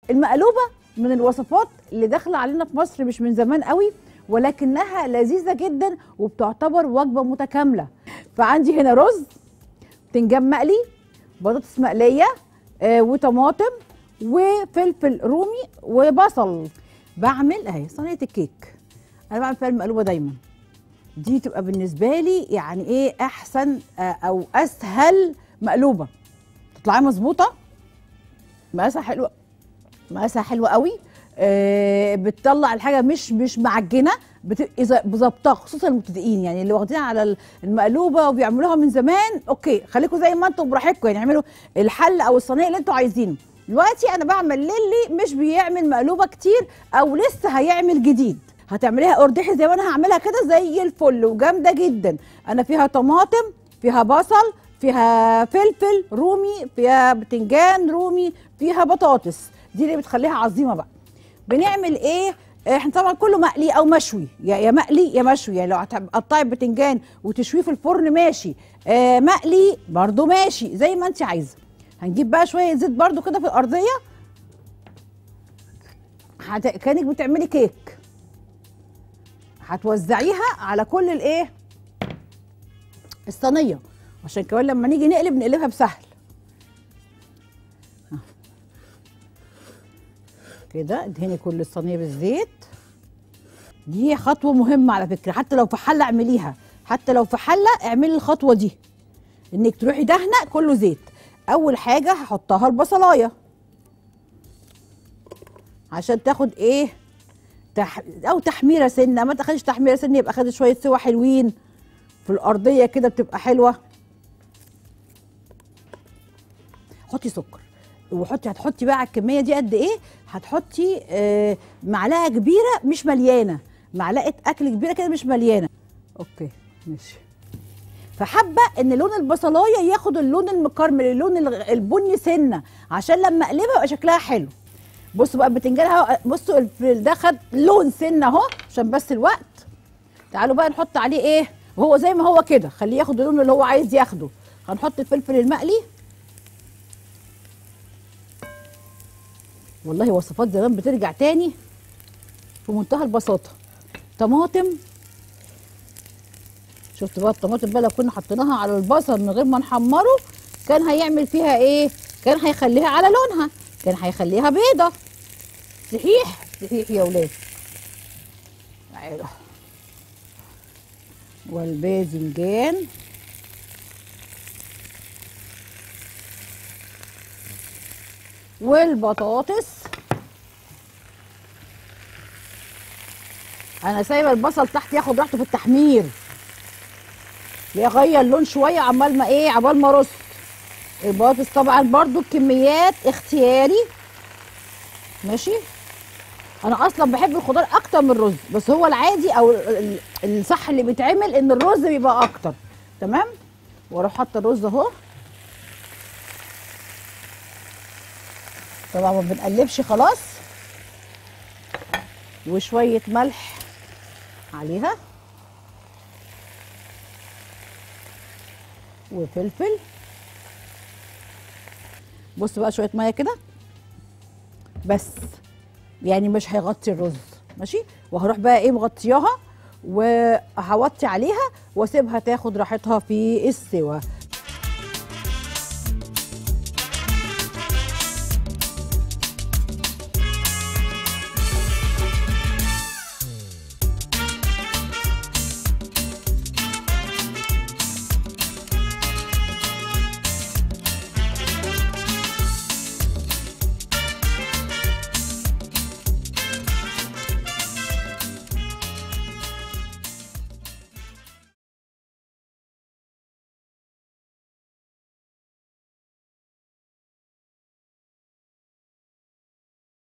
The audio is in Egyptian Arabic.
المقلوبه من الوصفات اللي داخله علينا في مصر مش من زمان قوي ولكنها لذيذه جدا وبتعتبر وجبه متكامله فعندي هنا رز بتنجان مقلي بطاطس مقليه آه وطماطم وفلفل رومي وبصل بعمل اهي صينيه الكيك انا بعمل فيها المقلوبه دايما دي تبقى بالنسبه لي يعني ايه احسن آه، او اسهل مقلوبه تطلعي مظبوطه مقاسها حلوه مقاسها حلوه قوي آه بتطلع الحاجه مش مش معجنه بتبقي ز- بظبطها خصوصا المبتدئين يعني اللي واخدين على المقلوبه وبيعملوها من زمان اوكي خليكم زي ما انتم براحتكم يعني اعملوا الحل او الصينيه اللي انتوا عايزينه دلوقتي انا بعمل للي مش بيعمل مقلوبه كتير او لسه هيعمل جديد هتعمليها قرداحي زي ما انا هعملها كده زي الفل وجامده جدا انا فيها طماطم فيها بصل فيها فلفل رومي فيها بتنجان رومي فيها بطاطس دي اللي بتخليها عظيمه بقى بنعمل ايه احنا طبعا كله مقلي او مشوي يا يا مقلي يا مشوي يعني لو هتقطعي بتنجان وتشويه في الفرن ماشي آه مقلي برضو ماشي زي ما انت عايزه هنجيب بقى شويه زيت برضو كده في الارضيه هت... كانك بتعملي كيك هتوزعيها على كل الايه الصينيه عشان كمان لما نيجي نقلب نقلبها بسهل ها. كده ادهني كل الصينيه بالزيت دي خطوه مهمه على فكره حتى لو في حله اعمليها حتى لو في حله اعملي الخطوه دي انك تروحي دهنه كله زيت اول حاجه هحطها البصلايه عشان تاخد ايه تح... او تحميره سنه ما تاخدش تحميره سنه يبقى خدت شويه سوا حلوين في الارضيه كده بتبقى حلوه حطي سكر وحطي هتحطي بقى على الكميه دي قد ايه هتحطي آه معلقه كبيره مش مليانه معلقه اكل كبيره كده مش مليانه اوكي ماشي فحابه ان لون البصلايه ياخد اللون المكرمل اللون الغ- البني سنه عشان لما اقلبها يبقى شكلها حلو بصوا بقى البتنجان اهو بصوا الفلفل ده خد لون سنه اهو عشان بس الوقت تعالوا بقى نحط عليه ايه وهو زي ما هو كده خليه ياخد اللون اللي هو عايز ياخده هنحط الفلفل المقلي والله وصفات زمان بترجع تاني في منتهى البساطه طماطم شفت بقى الطماطم بقى لو كنا حطيناها على البصل من غير ما نحمره كان هيعمل فيها ايه كان هيخليها على لونها كان هيخليها بيضه صحيح صحيح يا ولاد تعالوا والباذنجان والبطاطس انا سايبه البصل تحت ياخد راحته في التحمير يغير لون شويه عمال ما ايه عبال ما ارص البطاطس طبعا برضو الكميات اختياري ماشي انا اصلا بحب الخضار اكتر من الرز بس هو العادي او ال- ال- الصح اللي بيتعمل ان الرز بيبقى اكتر تمام واروح حاطه الرز اهو طبعا ما بنقلبش خلاص وشويه ملح عليها وفلفل بص بقى شويه ميه كده بس يعني مش هيغطي الرز ماشي وهروح بقى ايه مغطياها وهوطي عليها واسيبها تاخد راحتها في السوا